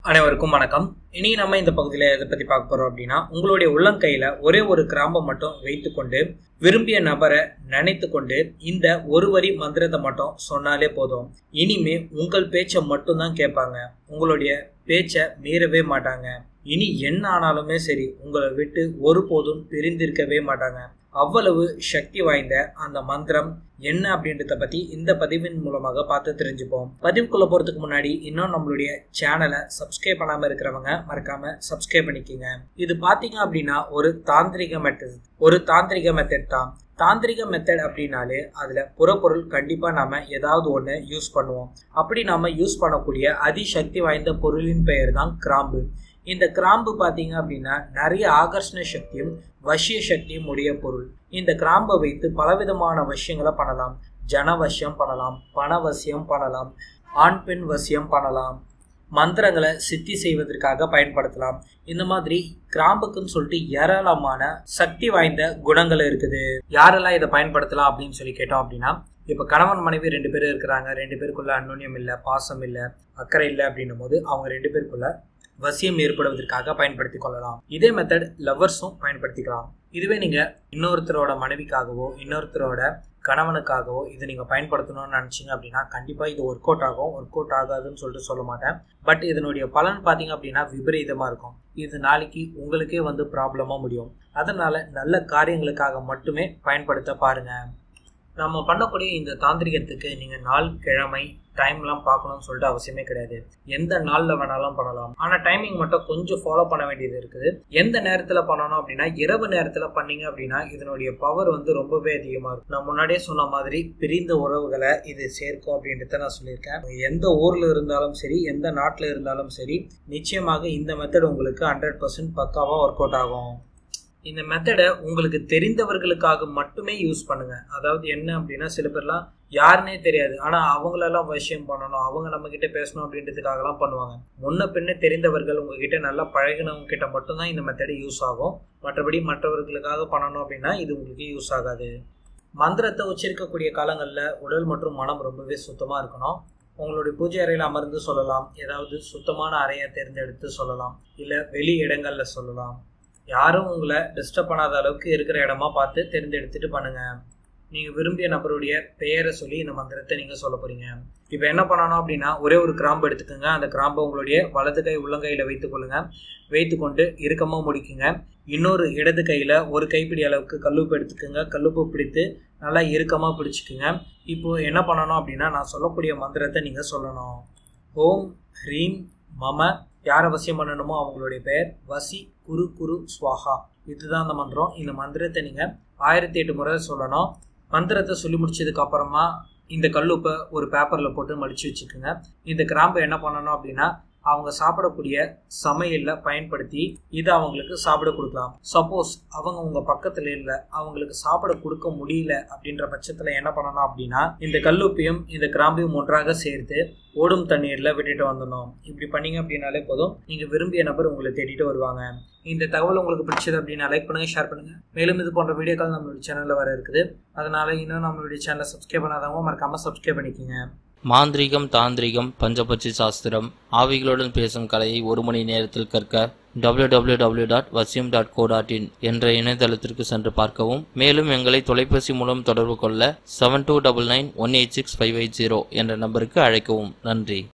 அனைவருக்கும் வணக்கம் இனி நம்ம இந்த பகுதியில் எதை பற்றி பார்க்க போகிறோம் அப்படின்னா உங்களுடைய உள்ளங்கையில் ஒரே ஒரு கிராம்பை மட்டும் வைத்துக்கொண்டு விரும்பிய நபரை நினைத்து கொண்டு இந்த ஒரு வரி மந்திரத்தை மட்டும் சொன்னாலே போதும் இனிமே உங்கள் பேச்சை மட்டும்தான் கேட்பாங்க உங்களுடைய பேச்சை மீறவே மாட்டாங்க இனி என்ன ஆனாலுமே சரி உங்களை விட்டு ஒருபோதும் பிரிந்திருக்கவே மாட்டாங்க அவ்வளவு சக்தி வாய்ந்த அந்த மந்திரம் என்ன அப்படின்றத பத்தி இந்த பதிவின் மூலமாக பார்த்து தெரிஞ்சுப்போம் பதிவுக்குள்ள போறதுக்கு முன்னாடி இன்னும் நம்மளுடைய சேனலை சப்ஸ்கிரைப் பண்ணாம இருக்கிறவங்க மறக்காம சப்ஸ்கிரைப் பண்ணிக்கோங்க இது பாத்தீங்க அப்படின்னா ஒரு தாந்திரிக மெத்தட் ஒரு தாந்திரிக மெத்தட் தான் தாந்திரிக மெத்தட் அப்படின்னாலே அதில் புறப்பொருள் கண்டிப்பாக நாம ஏதாவது ஒன்று யூஸ் பண்ணுவோம் அப்படி நாம யூஸ் பண்ணக்கூடிய அதிசக்தி வாய்ந்த பொருளின் பெயர் தான் கிராம்பு இந்த கிராம்பு பார்த்தீங்க அப்படின்னா நிறைய ஆகர்ஷண சக்தியும் வசிய சக்தியும் உடைய பொருள் இந்த கிராம்பை வைத்து பலவிதமான வசியங்களை பண்ணலாம் ஜனவசியம் பண்ணலாம் பணவசியம் பண்ணலாம் ஆண் பெண் வசியம் பண்ணலாம் மந்திரங்களை சித்தி செய்வதற்காக பயன்படுத்தலாம் இந்த மாதிரி கிராம்புக்குன்னு சொல்லிட்டு ஏராளமான சக்தி வாய்ந்த குணங்கள் இருக்குது யாரெல்லாம் இதை பயன்படுத்தலாம் அப்படின்னு சொல்லி கேட்டோம் அப்படின்னா இப்போ கணவன் மனைவி ரெண்டு பேரும் இருக்கிறாங்க ரெண்டு பேருக்குள்ள அந்நுன்யம் இல்லை பாசம் இல்லை அக்கறை இல்லை அப்படின்னும் போது அவங்க ரெண்டு பேருக்குள்ள வசியம் ஏற்படுவதற்காக பயன்படுத்தி கொள்ளலாம் இதே மெத்தட் லவ்வர்ஸும் பயன்படுத்திக்கலாம் இதுவே நீங்க இன்னொருத்தரோட மனைவிக்காகவோ இன்னொருத்தரோட கணவனுக்காகவோ இது நீங்கள் பயன்படுத்தணும்னு நினச்சிங்க அப்படின்னா கண்டிப்பாக இது ஒர்க் அவுட் ஆகும் ஒர்க் அவுட் ஆகாதுன்னு சொல்லிட்டு சொல்ல மாட்டேன் பட் இதனுடைய பலன் பார்த்தீங்க அப்படின்னா விபரீதமாக இருக்கும் இது நாளைக்கு உங்களுக்கே வந்து ப்ராப்ளமாக முடியும் அதனால நல்ல காரியங்களுக்காக மட்டுமே பயன்படுத்த பாருங்க நம்ம பண்ணக்கூடிய இந்த தாந்திரிகத்துக்கு நீங்கள் நாள் கிழமை டைம்லாம் பார்க்கணும்னு சொல்லிட்டு அவசியமே கிடையாது எந்த நாளில் வேணாலும் பண்ணலாம் ஆனால் டைமிங் மட்டும் கொஞ்சம் ஃபாலோ பண்ண வேண்டியது இருக்குது எந்த நேரத்தில் பண்ணணும் அப்படின்னா இரவு நேரத்தில் பண்ணீங்க அப்படின்னா இதனுடைய பவர் வந்து ரொம்பவே அதிகமாக இருக்கும் நான் முன்னாடியே சொன்ன மாதிரி பிரிந்த உறவுகளை இது சேர்க்கும் அப்படின்றத நான் சொல்லியிருக்கேன் எந்த ஊரில் இருந்தாலும் சரி எந்த நாட்டில் இருந்தாலும் சரி நிச்சயமாக இந்த மெத்தட் உங்களுக்கு ஹண்ட்ரட் பர்சன்ட் பக்காவாக ஒர்க் அவுட் ஆகும் இந்த மெத்தடை உங்களுக்கு தெரிந்தவர்களுக்காக மட்டுமே யூஸ் பண்ணுங்க அதாவது என்ன அப்படின்னா சில பேர்லாம் யாருன்னே தெரியாது ஆனால் அவங்களெல்லாம் விஷயம் பண்ணணும் அவங்க நம்ம கிட்ட பேசணும் அப்படின்றதுக்காகலாம் பண்ணுவாங்க முன்ன பின்ன தெரிந்தவர்கள் உங்ககிட்ட நல்லா பழகினவங்க கிட்ட மட்டும்தான் இந்த மெத்தடு யூஸ் ஆகும் மற்றபடி மற்றவர்களுக்காக பண்ணணும் அப்படின்னா இது உங்களுக்கு யூஸ் ஆகாது மந்திரத்தை உச்சரிக்கக்கூடிய காலங்களில் உடல் மற்றும் மனம் ரொம்பவே சுத்தமாக இருக்கணும் உங்களுடைய பூஜை அறையில் அமர்ந்து சொல்லலாம் ஏதாவது சுத்தமான அறையை தேர்ந்தெடுத்து சொல்லலாம் இல்லை வெளி இடங்களில் சொல்லலாம் யாரும் உங்களை டிஸ்டர்ப் பண்ணாத அளவுக்கு இருக்கிற இடமா பார்த்து தேர்ந்தெடுத்துட்டு பண்ணுங்க நீங்கள் விரும்பிய நபருடைய பெயரை சொல்லி இந்த மந்திரத்தை நீங்கள் சொல்ல போறீங்க இப்போ என்ன பண்ணணும் அப்படின்னா ஒரே ஒரு கிராம்பு எடுத்துக்கோங்க அந்த கிராம்பை உங்களுடைய வலது கை உள்ளங்கையில் வைத்துக்கொள்ளுங்க வைத்துக்கொண்டு இறுக்கமாக முடிக்குங்க இன்னொரு இடது கையில் ஒரு கைப்பிடி அளவுக்கு கல்லுப்பு எடுத்துக்கோங்க கல்லுப்பு பிடித்து நல்லா இறுக்கமாக பிடிச்சிக்குங்க இப்போ என்ன பண்ணணும் அப்படின்னா நான் சொல்லக்கூடிய மந்திரத்தை நீங்கள் சொல்லணும் ஓம் ஹ்ரீம் மம யார் அவசியம் பண்ணணுமோ அவங்களுடைய பெயர் வசி குரு குரு ஸ்வாஹா இதுதான் அந்த மந்திரம் இந்த மந்திரத்தை நீங்கள் ஆயிரத்தி எட்டு முறை சொல்லணும் மந்திரத்தை சொல்லி முடிச்சதுக்கு அப்புறமா இந்த கல்லுப்பை ஒரு பேப்பரில் போட்டு மடித்து வச்சுக்கோங்க இந்த கிராம்பு என்ன பண்ணணும் அப்படின்னா அவங்க சாப்பிடக்கூடிய சமையலில் பயன்படுத்தி இதை அவங்களுக்கு சாப்பிட கொடுக்கலாம் சப்போஸ் அவங்க உங்கள் பக்கத்தில் இல்லை அவங்களுக்கு சாப்பிட கொடுக்க முடியல அப்படின்ற பட்சத்தில் என்ன பண்ணணும் அப்படின்னா இந்த கல்லுப்பையும் இந்த கிராம்பையும் ஒன்றாக சேர்த்து ஓடும் தண்ணீரில் விட்டுட்டு வந்துடணும் இப்படி பண்ணீங்க அப்படின்னாலே போதும் நீங்கள் விரும்பிய நபர் உங்களை தேடிட்டு வருவாங்க இந்த தகவல் உங்களுக்கு பிடிச்சது அப்படின்னா லைக் பண்ணுங்கள் ஷேர் பண்ணுங்கள் மேலும் இது போன்ற வீடியோக்கள் நம்மளுடைய சேனலில் வர இருக்குது அதனால இன்னும் நம்மளுடைய சேனலை சப்ஸ்கிரைப் பண்ணாதவங்க மறக்காமல் சப்ஸ்கிரைப் பண்ணிக்கோங்க மாந்திரிகம் தாந்திரிகம் பஞ்சபட்சி சாஸ்திரம் ஆவிகளுடன் பேசும் கலையை ஒரு மணி நேரத்தில் கற்க www.vasyam.co.in டாட் வசியம் டாட் கோ டாட் இன் என்ற இணையதளத்திற்கு சென்று பார்க்கவும் மேலும் எங்களை தொலைபேசி மூலம் தொடர்பு கொள்ள seven two double nine one eight six five eight zero என்ற நம்பருக்கு அழைக்கவும் நன்றி